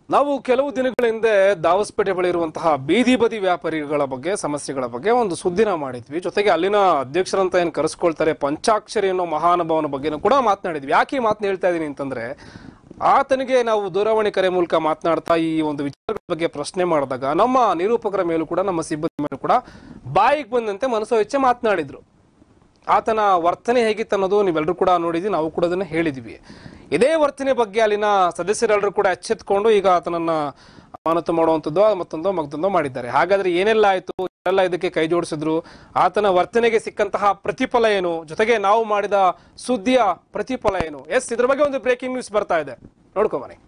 ನಾವು ಕೆಲವು ದಿನಗಳ ಹಿಂದೆ ದಾವಸ್ಪೇಟೆ ಬಳಿ ಇರುವಂತಹ ಬೀದಿ ಬದಿ ವ್ಯಾಪಾರಿಗಳ ಬಗ್ಗೆ ಸಮಸ್ಯೆಗಳ ಬಗ್ಗೆ ಒಂದು ಸುದ್ದಿನ ಮಾಡಿದ್ವಿ ಜೊತೆಗೆ ಅಲ್ಲಿನ ಅಧ್ಯಕ್ಷರಂತ ಏನ್ ಕರೆಸ್ಕೊಳ್ತಾರೆ ಪಂಚಾಕ್ಷರಿ ಅನ್ನೋ ಮಹಾನುಭಾವನ ಬಗ್ಗೆನೂ ಕೂಡ ಮಾತನಾಡಿದ್ವಿ ಯಾಕೆ ಈ ಮಾತನ್ನ ಹೇಳ್ತಾ ಇದೀನಿ ಅಂತಂದ್ರೆ ಆತನಿಗೆ ನಾವು ದೂರವಾಣಿ ಕರೆ ಮೂಲಕ ಮಾತನಾಡ್ತಾ ಈ ಒಂದು ವಿಚಾರಗಳ ಬಗ್ಗೆ ಪ್ರಶ್ನೆ ಮಾಡಿದಾಗ ನಮ್ಮ ನಿರೂಪಕರ ಮೇಲೂ ಕೂಡ ನಮ್ಮ ಸಿಬ್ಬಂದಿ ಮೇಲೂ ಕೂಡ ಬಾಯಿಗೆ ಬಂದಂತೆ ಮನಸ್ಸು ಹೆಚ್ಚೆ ಮಾತನಾಡಿದ್ರು ಆತನ ವರ್ತನೆ ಹೇಗಿತ್ತು ಅನ್ನೋದು ನೀವೆಲ್ಲರೂ ಕೂಡ ನೋಡಿದ್ವಿ ನಾವು ಕೂಡ ಅದನ್ನ ಹೇಳಿದ್ವಿ ಇದೇ ವರ್ತನೆ ಬಗ್ಗೆ ಅಲ್ಲಿನ ಸದಸ್ಯರೆಲ್ಲರೂ ಕೂಡ ಎಚ್ಚೆತ್ಕೊಂಡು ಈಗ ಆತನನ್ನ ಅಮಾನತು ಮಾಡುವಂಥದ್ದು ಮತ್ತೊಂದು ಮಗದೊಂದು ಮಾಡಿದ್ದಾರೆ ಹಾಗಾದ್ರೆ ಏನೆಲ್ಲ ಆಯ್ತು ಎಲ್ಲ ಇದಕ್ಕೆ ಕೈ ಜೋಡಿಸಿದ್ರು ಆತನ ವರ್ತನೆಗೆ ಸಿಕ್ಕಂತಹ ಪ್ರತಿಫಲ ಏನು ಜೊತೆಗೆ ನಾವು ಮಾಡಿದ ಸುದ್ದಿಯ ಪ್ರತಿಫಲ ಏನು ಎಸ್ ಇದ್ರ ಬಗ್ಗೆ ಒಂದು ಬ್ರೇಕಿಂಗ್ ನ್ಯೂಸ್ ಬರ್ತಾ ಇದೆ ನೋಡ್ಕೊಂಬನಿ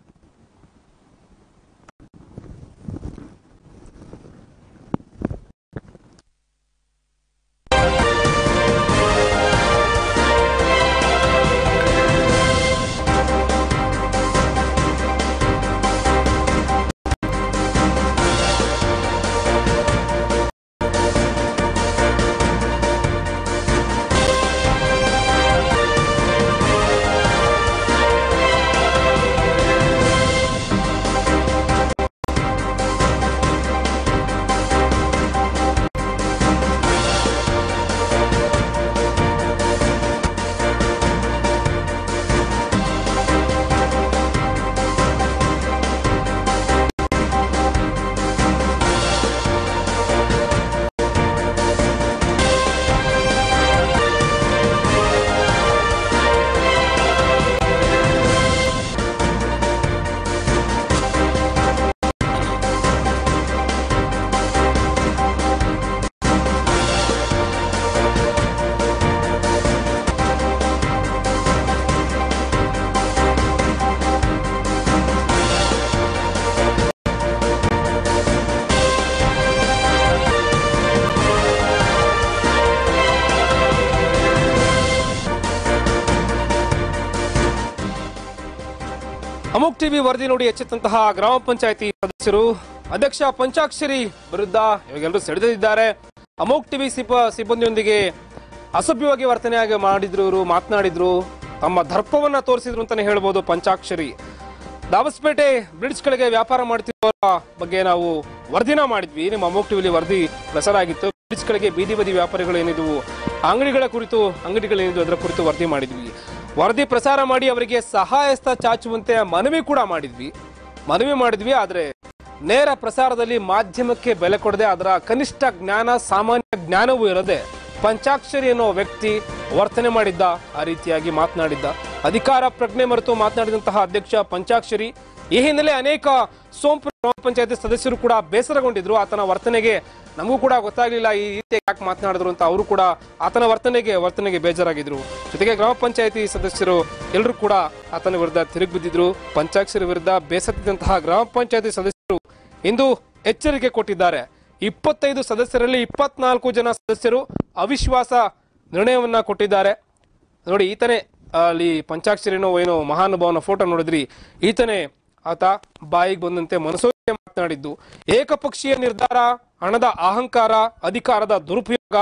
ಅಮುಕ್ ಟಿವಿ ವರದಿ ನೋಡಿ ಎಚ್ಚೆತ್ತಂತಹ ಗ್ರಾಮ ಪಂಚಾಯತಿ ಸದಸ್ಯರು ಅಧ್ಯಕ್ಷ ಪಂಚಾಕ್ಷರಿ ವಿರುದ್ಧ ಇವಾಗೆಲ್ಲರೂ ಸೆಳೆದಿದ್ದಾರೆ ಅಮೋಕ್ ಟಿವಿ ಸಿಬ್ಬ ಸಿಬ್ಬಂದಿಯೊಂದಿಗೆ ಅಸಭ್ಯವಾಗಿ ವರ್ತನೆಯಾಗಿ ಮಾಡಿದ್ರು ಇವರು ಮಾತನಾಡಿದ್ರು ತಮ್ಮ ದರ್ಪವನ್ನ ತೋರಿಸಿದ್ರು ಅಂತಾನೆ ಹೇಳ್ಬೋದು ಪಂಚಾಕ್ಷರಿ ದಾವಸ್ಪೇಟೆ ಬ್ರಿಡ್ಜ್ಗಳಿಗೆ ವ್ಯಾಪಾರ ಮಾಡ್ತಿರೋರ ಬಗ್ಗೆ ನಾವು ವರದಿನ ಮಾಡಿದ್ವಿ ನಿಮ್ಮ ಅಮೋಕ್ ಟಿವಿಲಿ ವರದಿ ಪ್ರಸಾರ ಆಗಿತ್ತು ಬ್ರಿಡ್ಜ್ಗಳಿಗೆ ಬೀದಿ ಬದಿ ವ್ಯಾಪಾರಿಗಳು ಏನಿದ್ವು ಅಂಗಡಿಗಳ ಕುರಿತು ಅಂಗಡಿಗಳೇನಿದ್ವು ಅದರ ಕುರಿತು ವರದಿ ಮಾಡಿದ್ವಿ ವರದಿ ಪ್ರಸಾರ ಮಾಡಿ ಅವರಿಗೆ ಸಹಾಯಸ್ತ ಚಾಚುವಂತೆ ಮನವಿ ಕೂಡ ಮಾಡಿದ್ವಿ ಮನವಿ ಮಾಡಿದ್ವಿ ಆದ್ರೆ ನೇರ ಪ್ರಸಾರದಲ್ಲಿ ಮಾಧ್ಯಮಕ್ಕೆ ಬೆಲೆ ಕೊಡದೆ ಅದರ ಕನಿಷ್ಠ ಜ್ಞಾನ ಸಾಮಾನ್ಯ ಜ್ಞಾನವೂ ಇರದೆ ಪಂಚಾಕ್ಷರಿ ಅನ್ನೋ ವ್ಯಕ್ತಿ ವರ್ತನೆ ಮಾಡಿದ್ದ ಆ ರೀತಿಯಾಗಿ ಮಾತನಾಡಿದ್ದ ಅಧಿಕಾರ ಪ್ರಜ್ಞೆ ಮರೆತು ಮಾತನಾಡಿದಂತಹ ಅಧ್ಯಕ್ಷ ಪಂಚಾಕ್ಷರಿ ಈ ಹಿನ್ನೆಲೆ ಅನೇಕ ಸೋಂಪು ಗ್ರಾಮ ಪಂಚಾಯತಿ ಸದಸ್ಯರು ಕೂಡ ಬೇಸರಗೊಂಡಿದ್ರು ಆತನ ವರ್ತನೆಗೆ ನಮಗೂ ಕೂಡ ಗೊತ್ತಾಗ್ಲಿಲ್ಲ ಈ ರೀತಿ ಯಾಕೆ ಮಾತನಾಡಿದ್ರು ಅಂತ ಅವರು ಕೂಡ ಆತನ ವರ್ತನೆಗೆ ವರ್ತನೆಗೆ ಬೇಜಾರಾಗಿದ್ರು ಜೊತೆಗೆ ಗ್ರಾಮ ಪಂಚಾಯತಿ ಸದಸ್ಯರು ಎಲ್ಲರೂ ಕೂಡ ಆತನ ವಿರುದ್ಧ ತಿರುಗಿ ಬಿದ್ದಿದ್ರು ಪಂಚಾಕ್ಷರಿ ವಿರುದ್ಧ ಬೇಸತ್ತಿದ್ದಂತಹ ಗ್ರಾಮ ಪಂಚಾಯತಿ ಸದಸ್ಯರು ಇಂದು ಎಚ್ಚರಿಕೆ ಕೊಟ್ಟಿದ್ದಾರೆ ಇಪ್ಪತ್ತೈದು ಸದಸ್ಯರಲ್ಲಿ ಇಪ್ಪತ್ನಾಲ್ಕು ಜನ ಸದಸ್ಯರು ಅವಿಶ್ವಾಸ ನಿರ್ಣಯವನ್ನ ಕೊಟ್ಟಿದ್ದಾರೆ ನೋಡಿ ಈತನೇ ಅಲ್ಲಿ ಪಂಚಾಕ್ಷರಿನೋ ಏನೋ ಮಹಾನುಭಾವನ ಫೋಟೋ ನೋಡಿದ್ರಿ ಈತನೇ ಆತ ಬಾಯಿಗೆ ಬಂದಂತೆ ಮನಸೋಕೆ ಮಾತನಾಡಿದ್ದು ಏಕಪಕ್ಷೀಯ ನಿರ್ಧಾರ ಹಣದ ಅಹಂಕಾರ ಅಧಿಕಾರದ ದುರುಪಯೋಗ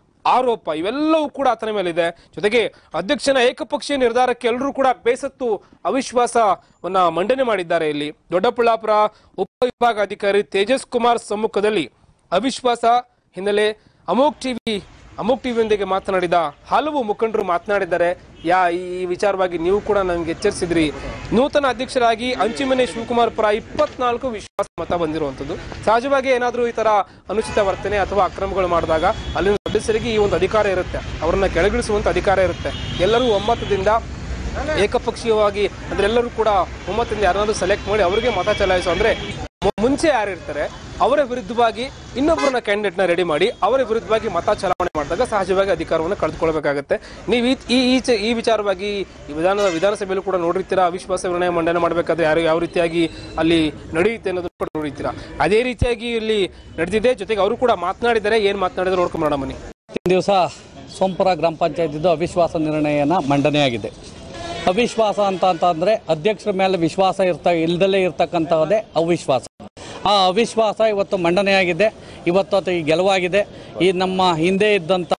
ಆರೋಪ ಇವೆಲ್ಲವೂ ಕೂಡ ಆತನ ಮೇಲಿದೆ ಜೊತೆಗೆ ಅಧ್ಯಕ್ಷನ ಏಕಪಕ್ಷೀಯ ನಿರ್ಧಾರಕ್ಕೆ ಎಲ್ಲರೂ ಕೂಡ ಬೇಸತ್ತು ಅವಿಶ್ವಾಸವನ್ನ ಮಂಡನೆ ಮಾಡಿದ್ದಾರೆ ಇಲ್ಲಿ ದೊಡ್ಡಬಳ್ಳಾಪುರ ಉಪವಿಭಾಗಾಧಿಕಾರಿ ತೇಜಸ್ ಕುಮಾರ್ ಸಮ್ಮುಖದಲ್ಲಿ ಅವಿಶ್ವಾಸ ಹಿನ್ನೆಲೆ ಅಮೋಕ್ ಟಿವಿ ಅಮೋಕ್ ಟಿವಿಯೊಂದಿಗೆ ಮಾತನಾಡಿದ ಹಲವು ಮುಖಂಡರು ಮಾತನಾಡಿದ್ದಾರೆ ಯಾ ಈ ವಿಚಾರವಾಗಿ ನೀವು ಕೂಡ ನಮ್ಗೆ ಎಚ್ಚರಿಸಿದ್ರಿ ನೂತನ ಅಧ್ಯಕ್ಷರಾಗಿ ಅಂಚಿಮನೆ ಶಿವಕುಮಾರ್ ಪರ ಇಪ್ಪತ್ನಾಲ್ಕು ವಿಶ್ವಾಸ ಮತ ಬಂದಿರುವಂತದ್ದು ಸಹಜವಾಗಿ ಏನಾದರೂ ಈ ತರ ಅನುಚಿತ ವರ್ತನೆ ಅಥವಾ ಅಕ್ರಮಗಳು ಮಾಡಿದಾಗ ಅಲ್ಲಿನ ಸದಸ್ಯರಿಗೆ ಈ ಒಂದು ಅಧಿಕಾರ ಇರುತ್ತೆ ಅವರನ್ನ ಕೆಳಗಿಳಿಸುವಂತ ಅಧಿಕಾರ ಇರುತ್ತೆ ಎಲ್ಲರೂ ಒಮ್ಮತದಿಂದ ಏಕಪಕ್ಷೀಯವಾಗಿ ಅಂದ್ರೆ ಎಲ್ಲರೂ ಕೂಡ ಒಮ್ಮತದಿಂದ ಯಾರನ್ನಾದ್ರೂ ಸೆಲೆಕ್ಟ್ ಮಾಡಿ ಅವರಿಗೆ ಮತ ಚಲಾಯಿಸೋ ಅಂದ್ರೆ ಮು- ಮುಂಚೆ ಯಾರು ಇರ್ತಾರೆ ಅವರ ವಿರುದ್ಧವಾಗಿ ಇನ್ನೊಬ್ಬರನ್ನ ಕ್ಯಾಂಡಿಡೇಟ್ ನ ರೆಡಿ ಮಾಡಿ ಅವರ ವಿರುದ್ಧವಾಗಿ ಮತ ಚಲಾವಣೆ ಮಾಡಿದಾಗ ಸಹಜವಾಗಿ ಅಧಿಕಾರವನ್ನು ಕಳೆದುಕೊಳ್ಬೇಕಾಗತ್ತೆ ನೀವು ಈ ಈ ಈಚೆ ಈ ವಿಚಾರವಾಗಿ ಈ ವಿಧಾನದ ವಿಧಾನಸಭೆಯಲ್ಲೂ ಕೂಡ ನೋಡಿರ್ತೀರಾ ಅವಿಶ್ವಾಸ ನಿರ್ಣಯ ಮಂಡನೆ ಮಾಡಬೇಕಾದ್ರೆ ಯಾರು ಯಾವ ರೀತಿಯಾಗಿ ಅಲ್ಲಿ ನಡೆಯುತ್ತೆ ಅನ್ನೋದನ್ನು ಕೂಡ ನೋಡಿರ್ತೀರಾ ಅದೇ ರೀತಿಯಾಗಿ ಇಲ್ಲಿ ನಡೆದಿದೆ ಜೊತೆಗೆ ಅವರು ಕೂಡ ಮಾತನಾಡಿದ್ದಾರೆ ಏನ್ ಮಾತನಾಡಿದ್ರು ನೋಡ್ಕೊಂಡ್ ಬನ್ನಿ ಇವತ್ತಿನ ದಿವಸ ಸೋಂಪುರ ಗ್ರಾಮ ಪಂಚಾಯತಿದ್ದು ಅವಿಶ್ವಾಸ ನಿರ್ಣಯನ ಮಂಡನೆಯಾಗಿದೆ ಅವಿಶ್ವಾಸ ಅಂತ ಅಂತಂದರೆ ಅಧ್ಯಕ್ಷರ ಮೇಲೆ ವಿಶ್ವಾಸ ಇರ್ತ ಇಲ್ದಲೇ ಇರ್ತಕ್ಕಂಥದ್ದೇ ಅವಿಶ್ವಾಸ ಆ ಅವಿಶ್ವಾಸ ಇವತ್ತು ಮಂಡನೆಯಾಗಿದೆ ಇವತ್ತು ಅದು ಈ ಗೆಲುವಾಗಿದೆ ಈ ನಮ್ಮ ಹಿಂದೆ ಇದ್ದಂಥ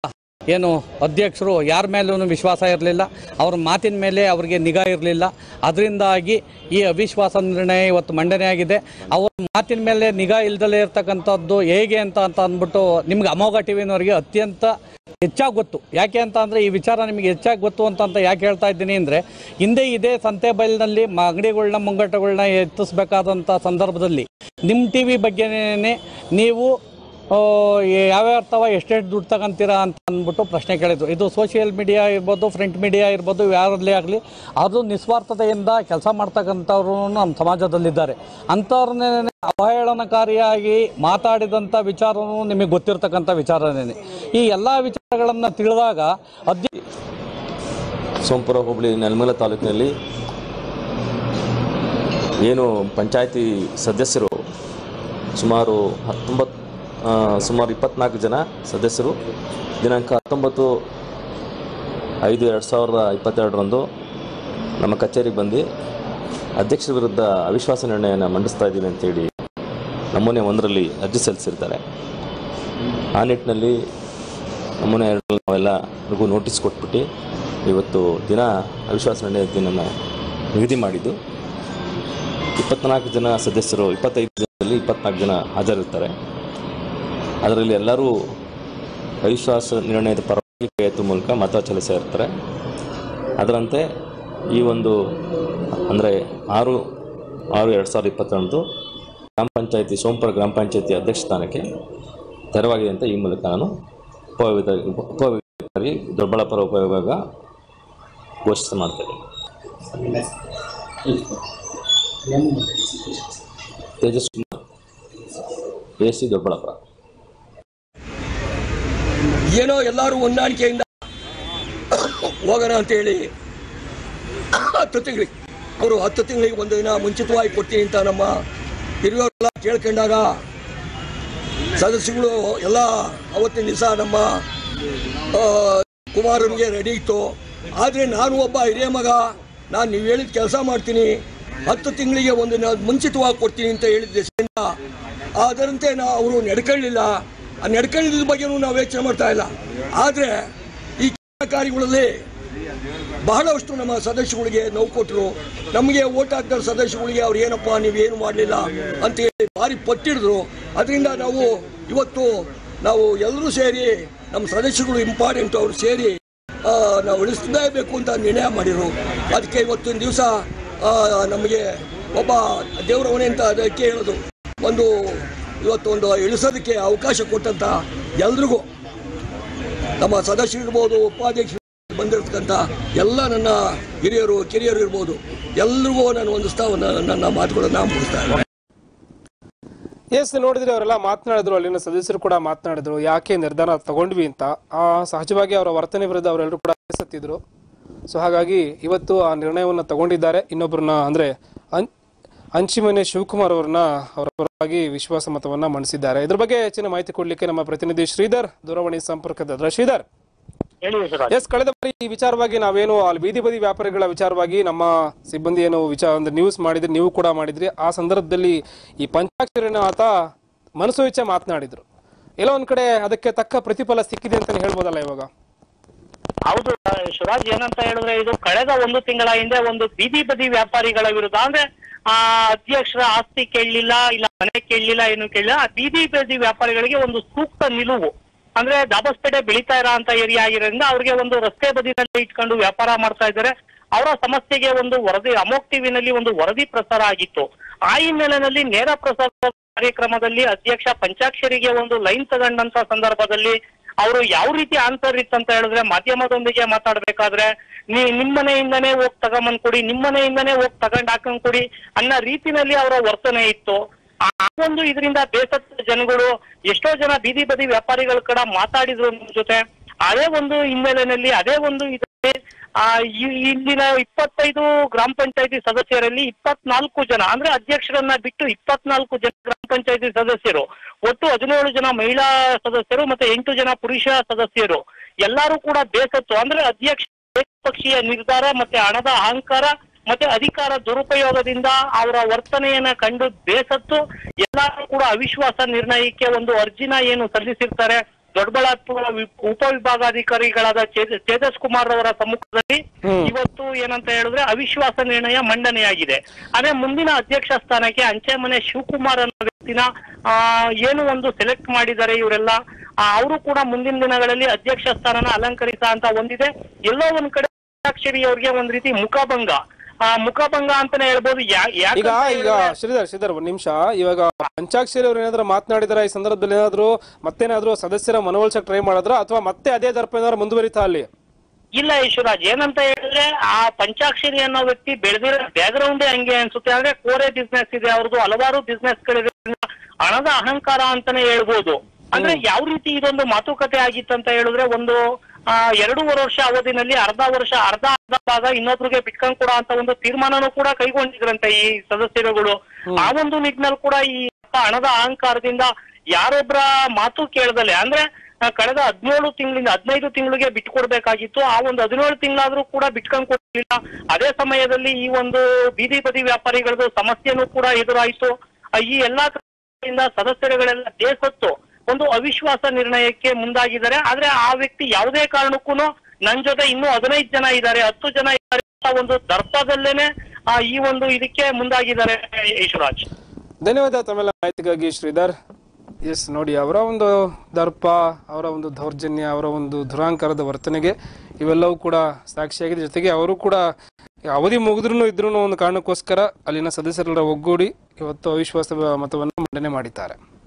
ಏನು ಅಧ್ಯಕ್ಷರು ಯಾರ ಮೇಲೂ ವಿಶ್ವಾಸ ಇರಲಿಲ್ಲ ಅವ್ರ ಮಾತಿನ ಮೇಲೆ ಅವರಿಗೆ ನಿಗಾ ಇರಲಿಲ್ಲ ಅದರಿಂದಾಗಿ ಈ ಅವಿಶ್ವಾಸ ನಿರ್ಣಯ ಇವತ್ತು ಮಂಡನೆ ಆಗಿದೆ ಅವ್ರ ಮಾತಿನ ಮೇಲೆ ನಿಗಾ ಇಲ್ದಲೇ ಇರ್ತಕ್ಕಂಥದ್ದು ಹೇಗೆ ಅಂತ ಅಂತ ಅಂದ್ಬಿಟ್ಟು ನಿಮ್ಗೆ ಅಮೋಘ ಟಿವಿನವರಿಗೆ ಅತ್ಯಂತ ಹೆಚ್ಚಾಗಿ ಗೊತ್ತು ಯಾಕೆ ಅಂತ ಅಂದರೆ ಈ ವಿಚಾರ ನಿಮಗೆ ಹೆಚ್ಚಾಗಿ ಗೊತ್ತು ಅಂತ ಅಂತ ಯಾಕೆ ಹೇಳ್ತಾ ಇದ್ದೀನಿ ಅಂದರೆ ಹಿಂದೆ ಇದೇ ಸಂತೆ ಬೈಲಿನಲ್ಲಿ ಮ ಅಂಗಡಿಗಳನ್ನ ಮುಂಗಟ್ಟುಗಳನ್ನ ಎತ್ತಿಸ್ಬೇಕಾದಂಥ ಸಂದರ್ಭದಲ್ಲಿ ನಿಮ್ಮ ಟಿ ವಿ ಬಗ್ಗೆನೇ ನೀವು ಆ, ಯಾವ್ಯಾವ ತವ ಎಷ್ಟೆಷ್ಟು ದುಡ್ಡು ತಗೊಂತೀರಾ ಅಂತ ಅಂದ್ಬಿಟ್ಟು ಪ್ರಶ್ನೆ ಕೇಳಿದ್ರು ಇದು ಸೋಷಿಯಲ್ ಮೀಡಿಯಾ ಇರ್ಬೋದು ಪ್ರಿಂಟ್ ಮೀಡಿಯಾ ಇರ್ಬೋದು ಯಾರಲ್ಲೇ ಆಗಲಿ ಅದು ನಿಸ್ವಾರ್ಥತೆಯಿಂದ ಕೆಲಸ ಮಾಡ್ತಕ್ಕಂಥವ್ರು ನಮ್ಮ ಸಮಾಜದಲ್ಲಿದ್ದಾರೆ ಅಂಥವ್ರನ್ನೇ ಅವಹೇಳನಕಾರಿಯಾಗಿ ಮಾತಾಡಿದಂಥ ವಿಚಾರವೂ ನಿಮಗೆ ಗೊತ್ತಿರ್ತಕ್ಕಂಥ ವಿಚಾರನೇ ಈ ಎಲ್ಲ ವಿಚಾರಗಳನ್ನು ತಿಳಿದಾಗ ಅಧ್ಯ ಸೋಂಪುರ ಹೋಬಳಿ ನೆಲಮಂಗಲ ತಾಲೂಕಿನಲ್ಲಿ ಏನು ಪಂಚಾಯತಿ ಸದಸ್ಯರು ಸುಮಾರು ಹತ್ತೊಂಬತ್ತು ಆ, ಸುಮಾರು ಇಪ್ಪತ್ನಾಲ್ಕು ಜನ ಸದಸ್ಯರು ದಿನಾಂಕ ಹತ್ತೊಂಬತ್ತು ಐದು ಎರಡು ಸಾವಿರದ ಇಪ್ಪತ್ತೆರಡರಂದು ನಮ್ಮ ಕಚೇರಿಗೆ ಬಂದು ಅಧ್ಯಕ್ಷರ ವಿರುದ್ಧ ಅವಿಶ್ವಾಸ ನಿರ್ಣಯನ ಮಂಡಿಸ್ತಾ ಇದ್ದೀವಿ ಅಂತೇಳಿ ನಮೂನೆ ಒಂದರಲ್ಲಿ ಅರ್ಜಿ ಸಲ್ಲಿಸಿರ್ತಾರೆ ಆ ನಿಟ್ಟಿನಲ್ಲಿ ನಮೂನೆ ಎರಡರಲ್ಲಿ ನಾವೆಲ್ಲರಿಗೂ ನೋಟಿಸ್ ಕೊಟ್ಬಿಟ್ಟು ಇವತ್ತು ದಿನ ಅವಿಶ್ವಾಸ ನಿರ್ಣಯ ದಿನನ ನಿಗದಿ ಮಾಡಿದ್ದು ಇಪ್ಪತ್ನಾಲ್ಕು ಜನ ಸದಸ್ಯರು ಇಪ್ಪತ್ತೈದು ಜನದಲ್ಲಿ ಇಪ್ಪತ್ನಾಲ್ಕು ಜನ ಹಾಜರಿರ್ತಾರೆ ಅದರಲ್ಲಿ ಎಲ್ಲರೂ ಅವಿಶ್ವಾಸ ನಿರ್ಣಯದ ಪರವಾಗಿ ಕೈ ಎತ್ತುವ ಮೂಲಕ ಮತ ಚಲಿಸ್ತಾ ಇರ್ತಾರೆ ಅದರಂತೆ ಈ ಒಂದು ಅಂದರೆ ಆರು ಆರು ಎರಡು ಸಾವಿರದ ಇಪ್ಪತ್ತೊಂದು ಗ್ರಾಮ ಪಂಚಾಯತಿ ಸೋಂಪುರ ಗ್ರಾಮ ಪಂಚಾಯತಿ ಅಧ್ಯಕ್ಷ ಸ್ಥಾನಕ್ಕೆ ತೆರವಾಗಿದೆ ಅಂತ ಈ ಮೂಲಕ ನಾನು ಉಪವಿಭಾಗ ಉಪವಿಭಾಗಿ ದೊಡ್ಡಬಳ್ಳಾಪುರ ಉಪವಿಭಾಗ ಘೋಷಣೆ ಮಾಡ್ತೇನೆ ತೇಜಸ್ ಕುಮಾರ್ ಎ ಸಿ ದೊಡ್ಡಬಳ್ಳಾಪುರ ಏನೋ ಎಲ್ಲರೂ ಹೊಂದಾಣಿಕೆಯಿಂದ ಹೋಗೋಣ ಅಂತೇಳಿ ಹತ್ತು ತಿಂಗಳಿಗೆ ಅವರು ಹತ್ತು ತಿಂಗಳಿಗೆ ಒಂದು ದಿನ ಮುಂಚಿತವಾಗಿ ಕೊಡ್ತೀನಿ ಅಂತ ನಮ್ಮ ಹಿರಿಯರೆಲ್ಲ ಕೇಳ್ಕೊಂಡಾಗ ಸದಸ್ಯಗಳು ಎಲ್ಲ ಅವತ್ತಿನ ದಿವಸ ನಮ್ಮ ಆ, ಕುಮಾರನಿಗೆ ರೆಡಿ ಇತ್ತು ಆದರೆ ನಾನು ಒಬ್ಬ ಹಿರಿಯ ಮಗ ನಾನು ನೀವು ಹೇಳಿದ ಕೆಲಸ ಮಾಡ್ತೀನಿ ಹತ್ತು ತಿಂಗಳಿಗೆ ಒಂದು ದಿನ ಮುಂಚಿತವಾಗಿ ಕೊಡ್ತೀನಿ ಅಂತ ಹೇಳಿದ ದಿವಸದಿಂದ ಅದರಂತೆ ನಾ ಅವರು ನಡ್ಕೊಳ್ಳಿಲ್ಲ ಆ ನಡ್ಕೊಳ್ಳಿದ ಬಗ್ಗೆನೂ ನಾವು ಯೋಚನೆ ಮಾಡ್ತಾ ಇಲ್ಲ ಆದರೆ ಈ ಕಾರ್ಯಗಳಲ್ಲಿ ಬಹಳಷ್ಟು ನಮ್ಮ ಸದಸ್ಯಗಳಿಗೆ ನೋವು ಕೊಟ್ಟರು ನಮಗೆ ಓಟ್ ಹಾಕಿದ ಸದಸ್ಯಗಳಿಗೆ ಅವ್ರು ಏನಪ್ಪ ನೀವೇನು ಮಾಡಲಿಲ್ಲ ಅಂತ ಹೇಳಿ ಭಾರಿ ಪಟ್ಟಿಡಿದ್ರು ಅದರಿಂದ ನಾವು ಇವತ್ತು ನಾವು ಎಲ್ಲರೂ ಸೇರಿ ನಮ್ಮ ಸದಸ್ಯಗಳು ಇಂಪಾರ್ಟೆಂಟ್ ಅವರು ಸೇರಿ ಆ, ನಾವು ಉಳಿಸಲೇಬೇಕು ಅಂತ ನಿರ್ಣಯ ಮಾಡಿದರು ಅದಕ್ಕೆ ಇವತ್ತಿನ ದಿವಸ ನಮಗೆ ಒಬ್ಬ ದೇವರ ಹೊಣೆ ಅಂತ ಅದಕ್ಕೆ ಹೇಳೋದು ಒಂದು ಇವತ್ತೊಂದು ಇಳಿಸೋದಕ್ಕೆ ಅವಕಾಶ ಕೊಟ್ಟಂತ ಎಲ್ರಿಗೂ ನಮ್ಮ ಸದಸ್ಯರಿರ್ಬೋದು ಉಪಾಧ್ಯಕ್ಷರು ಬಂದಿರತಕ್ಕಂಥ ಎಲ್ಲ ನನ್ನ ಹಿರಿಯರು ಕಿರಿಯರು ಇರ್ಬೋದು ಎಲ್ರಿಗೂ ನಾನು ಹೊಂದಿಸ್ತಾ ನನ್ನ- ನನ್ನ ಮಾತುಗಳನ್ನು ಮುಗಿಸ್ತಾ ಇದ್ದೀನಿ ಎಸ್ ನೋಡಿದ್ರೆ ಅವರೆಲ್ಲ ಮಾತನಾಡಿದ್ರು ಅಲ್ಲಿನ ಸದಸ್ಯರು ಕೂಡ ಮಾತನಾಡಿದ್ರು ಯಾಕೆ ನಿರ್ಧಾರ ತಗೊಂಡ್ವಿ ಅಂತ ಆ ಸಹಜವಾಗಿ ಅವರ ವರ್ತನೆ ವಿರುದ್ಧ ಅವರೆಲ್ಲರೂ ಕೂಡ ಬೇಸತ್ತಿದ್ರು ಸೊ ಹಾಗಾಗಿ ಇವತ್ತು ಆ ನಿರ್ಣಯವನ್ನು ತಗೊಂಡಿದ್ದಾರೆ ಇನ್ನೊಬ್ಬರನ್ನ ಅಂದ್ರೆ ಅಂ- ಅಂಚಿಮನೆ ಶಿವಕುಮಾರ್ ಅವರನ್ನ ಅವರ ಪರವಾಗಿ ವಿಶ್ವಾಸ ಮತವನ್ನ ಮಂಡಿಸಿದ್ದಾರೆ ಇದ್ರ ಬಗ್ಗೆ ಹೆಚ್ಚಿನ ಮಾಹಿತಿ ಕೊಡ್ಲಿಕ್ಕೆ ನಮ್ಮ ಪ್ರತಿನಿಧಿ ಶ್ರೀಧರ್ ದೂರವಾಣಿ ಸಂಪರ್ಕದ ಶ್ರೀಧರ್ ಹೇಳಿ ಸರ್ ಎಸ್ ಕಳೆದ ಬಾರಿ ಈ ವಿಚಾರವಾಗಿ ನಾವೇನು ಅಲ್ಲಿ ಬೀದಿ ಬದಿ ವ್ಯಾಪಾರಿಗಳ ವಿಚಾರವಾಗಿ ನಮ್ಮ ಸಿಬ್ಬಂದಿ ಏನು ವಿಚಾರ ಅಂದ್ರೆ ನ್ಯೂಸ್ ಮಾಡಿದ್ರಿ ನೀವು ಕೂಡ ಮಾಡಿದ್ರಿ ಆ ಸಂದರ್ಭದಲ್ಲಿ ಈ ಪಂಚಾಕ್ಷರಿನ ಆತ ಮನಸು ಇಚ್ಛೆ ಮಾತನಾಡಿದ್ರು ಎಲ್ಲೋ ಒಂದ್ ಕಡೆ ಅದಕ್ಕೆ ತಕ್ಕ ಪ್ರತಿಫಲ ಸಿಕ್ಕಿದೆ ಅಂತಾನೆ ಹೇಳ್ಬೋದಲ್ಲ ಇವಾಗ ಹೌದು ಶಿವರಾಜ್ ಏನಂತ ಹೇಳಿದ್ರೆ ಇದು ಕಳೆದ ಒಂದು ತಿಂಗಳ ಹಿಂದೆ ಒಂದು ಬೀದಿ ಬದಿ ವ್ಯಾಪಾರಿಗಳ ವಿರುದ್ಧ ಅಂದ್ರೆ ಆ ಅಧ್ಯಕ್ಷರ ಆಸ್ತಿ ಕೇಳಲಿಲ್ಲ ಇಲ್ಲ ಮನೆ ಕೇಳಲಿಲ್ಲ ಏನು ಕೇಳಲಿಲ್ಲ ಆ ಬೀದಿ ಬದಿ ವ್ಯಾಪಾರಿಗಳಿಗೆ ಒಂದು ಸೂಕ್ತ ನಿಲುವು ಅಂದ್ರೆ ದಾಬಸ್ಪೇಟೆ ಬೆಳೀತಾ ಇರೋ ಅಂತ ಏರಿಯಾ ಆಗಿರೋದ್ರಿಂದ ಅವ್ರಿಗೆ ಒಂದು ರಸ್ತೆ ಬದಿನಲ್ಲಿ ಇಟ್ಕೊಂಡು ವ್ಯಾಪಾರ ಮಾಡ್ತಾ ಇದ್ದಾರೆ ಅವರ ಸಮಸ್ಯೆಗೆ ಒಂದು ವರದಿ ಅಮೋಕ್ ಟಿವಿನಲ್ಲಿ ಒಂದು ವರದಿ ಪ್ರಸಾರ ಆಗಿತ್ತು ಆ ಹಿನ್ನೆಲೆಯಲ್ಲಿ ನೇರ ಪ್ರಸಾರ ಕಾರ್ಯಕ್ರಮದಲ್ಲಿ ಅಧ್ಯಕ್ಷ ಪಂಚಾಕ್ಷರಿಗೆ ಒಂದು ಲೈನ್ ತಗೊಂಡಂತ ಸಂದರ್ಭದಲ್ಲಿ ಅವರು ಯಾವ ರೀತಿ ಆನ್ಸರ್ ಇತ್ತಂತ ಹೇಳಿದ್ರೆ ಮಾಧ್ಯಮದೊಂದಿಗೆ ಮಾತಾಡ್ಬೇಕಾದ್ರೆ ನೀ ನಿಮ್ ಮನೆಯಿಂದನೇ ಹೋಗ್ ತಗೊಂಬಂದ್ ಕೊಡಿ ನಿಮ್ ಮನೆಯಿಂದನೇ ಹೋಗ್ ತಗೊಂಡ್ ಹಾಕೊಂಡ್ ಕೊಡಿ ಅನ್ನೋ ರೀತಿನಲ್ಲಿ ಅವರ ವರ್ತನೆ ಇತ್ತು ಆ ಒಂದು ಇದರಿಂದ ಬೇಸತ್ತ ಜನಗಳು ಎಷ್ಟೋ ಜನ ಬೀದಿ ಬದಿ ವ್ಯಾಪಾರಿಗಳ ಕಡೆ ಮಾತಾಡಿದ್ರು ನಮ್ ಜೊತೆ ಅದೇ ಒಂದು ಹಿನ್ನೆಲೆಯಲ್ಲಿ ಅದೇ ಒಂದು ಇದರಲ್ಲಿ ಆ ಈ- ಇಲ್ಲಿನ ಇಪ್ಪತ್ತೈದು ಗ್ರಾಮ ಪಂಚಾಯತಿ ಸದಸ್ಯರಲ್ಲಿ ಇಪ್ಪತ್ನಾಲ್ಕು ಜನ ಅಂದ್ರೆ ಅಧ್ಯಕ್ಷರನ್ನ ಬಿಟ್ಟು ಇಪ್ಪತ್ನಾಲ್ಕು ಜನ ಗ್ರಾಮ ಪಂಚಾಯತಿ ಸದಸ್ಯರು ಒಟ್ಟು ಹದಿನೇಳು ಜನ ಮಹಿಳಾ ಸದಸ್ಯರು ಮತ್ತೆ ಎಂಟು ಜನ ಪುರುಷ ಸದಸ್ಯರು ಎಲ್ಲರೂ ಕೂಡ ಬೇಸತ್ತು ಅಂದ್ರೆ ಅಧ್ಯಕ್ಷ ಏಕಪಕ್ಷೀಯ ನಿರ್ಧಾರ ಮತ್ತೆ ಹಣದ ಅಹಂಕಾರ ಮತ್ತೆ ಅಧಿಕಾರ ದುರುಪಯೋಗದಿಂದ ಅವರ ವರ್ತನೆಯನ್ನ ಕಂಡು ಬೇಸತ್ತು ಎಲ್ಲರೂ ಕೂಡ ಅವಿಶ್ವಾಸ ನಿರ್ಣಯಕ್ಕೆ ಒಂದು ಅರ್ಜಿನ ಏನು ಸಲ್ಲಿಸಿರ್ತಾರೆ ದೊಡ್ಡಬಳ್ಳಾಪುರ ವಿ- ಉಪವಿಭಾಗಾಧಿಕಾರಿಗಳಾದ ಚೇ- ತೇಜಸ್ ಕುಮಾರ್ ಅವರ ಸಮ್ಮುಖದಲ್ಲಿ ಹ್ಮ್. ಇವತ್ತು ಏನಂತ ಹೇಳಿದ್ರೆ ಅವಿಶ್ವಾಸ ನಿರ್ಣಯ ಮಂಡನೆಯಾಗಿದೆ ಅದೇ ಮುಂದಿನ ಅಧ್ಯಕ್ಷ ಸ್ಥಾನಕ್ಕೆ ಅಂಚೆಮನೆ ಶಿವಕುಮಾರ್ ಅನ್ನೋ ವ್ಯಕ್ತಿನ ಆ, ಏನು ಒಂದು ಸೆಲೆಕ್ಟ್ ಮಾಡಿದ್ದಾರೆ ಇವರೆಲ್ಲ ಅವರು ಕೂಡ ಮುಂದಿನ ದಿನಗಳಲ್ಲಿ ಅಧ್ಯಕ್ಷ ಸ್ಥಾನನ ಅಲಂಕರಿಸ ಅಂತ ಒಂದಿದೆ ಎಲ್ಲೋ ಒಂದ್ ಕಡೆ ಪಂಚಾಕ್ಷರಿ ಅವ್ರಿಗೆ ಒಂದ್ ರೀತಿ ಮುಖಭಂಗ ಆ ಮುಖಭಂಗ ಅಂತಾನೆ ಹೇಳ್ಬೋದು ಯಾ- ಈಗ ಯಾಕಂತ ಈಗ ಹೇಳಿದ್ರೆ- ಶ್ರೀಧರ್ ಶ್ರೀಧರ್ ಒಂದ್ ನಿಮಿಷ ಇವಾಗ ಪಂಚಾಕ್ಷರಿ ಅವ್ರು ಏನಾದ್ರು ಮಾತನಾಡಿದಾರ ಈ ಸಂದರ್ಭದಲ್ಲಿ ಏನಾದ್ರು ಮತ್ತೇನಾದ್ರು ಸದಸ್ಯರ ಮನವೊಲಿಸಕ್ ಟ್ರೈ ಮಾಡಿದ್ರ ಅಥವಾ ಮತ್ತೆ ಅದೇ ದರ್ಪ ಏನಾದ್ರು ಮುಂದುವರಿತಾ ಅಲ್ಲಿ ಇಲ್ಲ ಈಶ್ವರಾಜ್ ಏನಂತ ಹೇಳಿದ್ರೆ ಆ ಪಂಚಾಕ್ಷರಿ ಅನ್ನೋ ವ್ಯಕ್ತಿ ಬೆಳೆದಿರೋ ಬ್ಯಾಕ್ಗ್ರೌಂಡೇ ಹಂಗೆ ಅನ್ಸುತ್ತೆ ಅಂದ್ರೆ ಕೋರೆ ಬಿಸ್ನೆಸ್ ಇದೆ ಅವ್ರದ್ದು ಹಲವಾರು ಬಿಸ್ನೆಸ್ ಗಳಿರೋದ್ರಿಂದ ಹಣದ ಅಹಂಕಾರ ಅಂತಾನೆ ಹೇಳ್ಬೋದು ಅಂದ್ರೆ ಯಾವ ರೀತಿ ಇದೊಂದು ಮಾತುಕತೆ ಆಗಿತ್ತಂತ ಹೇಳಿದ್ರೆ ಒಂದು ಆ, ಎರಡೂವರೆ ವರ್ಷ ಅವಧಿನಲ್ಲಿ ಅರ್ಧ ವರ್ಷ ಅರ್ಧ ಅರ್ಧ ಭಾಗ ಇನ್ನೊಬ್ರಿಗೆ ಬಿಟ್ಕೊಂಡ್ ಕೊಡೋ ಅಂತ ಒಂದು ತೀರ್ಮಾನನೂ ಕೂಡ ಕೈಗೊಂಡಿದ್ರಂತೆ ಈ ಸದಸ್ಯರುಗಳು ಆ ಒಂದು ನಿಟ್ಟಿನಲ್ಲಿ ಕೂಡ ಈ ಹಣದ ಅಹಂಕಾರದಿಂದ ಯಾರೊಬ್ಬರ ಮಾತು ಕೇಳದಲೆ ಅಂದ್ರೆ ಆ, ಕಳೆದ ಹದಿನೇಳು ತಿಂಗಳಿಂದ ಹದಿನೈದು ತಿಂಗಳಿಗೆ ಬಿಟ್ಕೊಡ್ಬೇಕಾಗಿತ್ತು ಆ ಒಂದು ಹದಿನೇಳು ತಿಂಗಳಾದ್ರೂ ಕೂಡ ಬಿಟ್ಕೊಂಡ್ ಕೊಡ್ಲಿಲ್ಲ ಅದೇ ಸಮಯದಲ್ಲಿ ಈ ಒಂದು ಬೀದಿ ಬದಿ ವ್ಯಾಪಾರಿಗಳದ್ದು ಸಮಸ್ಯೆನೂ ಕೂಡ ಎದುರಾಯಿತು ಆ, ಈ ಎಲ್ಲಾ ಕಾರಣಗಳಿಂದ ಸದಸ್ಯರುಗಳೆಲ್ಲ ಬೇಸತ್ತು ಒಂದು ಅವಿಶ್ವಾಸ ನಿರ್ಣಯಕ್ಕೆ ಮುಂದಾಗಿದ್ದಾರೆ ಆದ್ರೆ ಆ ವ್ಯಕ್ತಿ ಯಾವುದೇ ಕಾರಣಕ್ಕೂ ನನ್ ಜೊತೆ ಇನ್ನೂ ಹದಿನೈದು ಜನ ಇದ್ದಾರೆ ಹತ್ತು ಜನ ಇದ್ದಾರೆ ಅಂತ ಒಂದು ದರ್ಪದಲ್ಲೇನೆ ಆ, ಈ ಒಂದು ಇದಕ್ಕೆ ಮುಂದಾಗಿದ್ದಾರೆ ಯಶರಾಜ್ ಧನ್ಯವಾದ ತಮ್ಮೆಲ್ಲ ಮಾಹಿತಿಗಾಗಿ ಶ್ರೀಧರ್ ಎಸ್ ನೋಡಿ ಅವರ ಒಂದು ದರ್ಪ ಅವರ ಒಂದು ದೌರ್ಜನ್ಯ ಅವರ ಒಂದು ದುರಾಂಕಾರದ ವರ್ತನೆಗೆ ಇವೆಲ್ಲವೂ ಕೂಡ ಸಾಕ್ಷಿಯಾಗಿದೆ ಜೊತೆಗೆ ಅವರು ಕೂಡ ಅವಧಿ ಮುಗಿದ್ರೂ ಇದ್ರೂ ಒಂದು ಕಾರಣಕ್ಕೋಸ್ಕರ ಅಲ್ಲಿನ ಸದಸ್ಯರೆಲ್ಲರ ಒಗ್ಗೂಡಿ ಇವತ್ತು ಅವಿಶ್ವಾಸ ಮತವನ್ನು ಮಂಡನೆ ಮಾಡಿದ್ದಾರೆ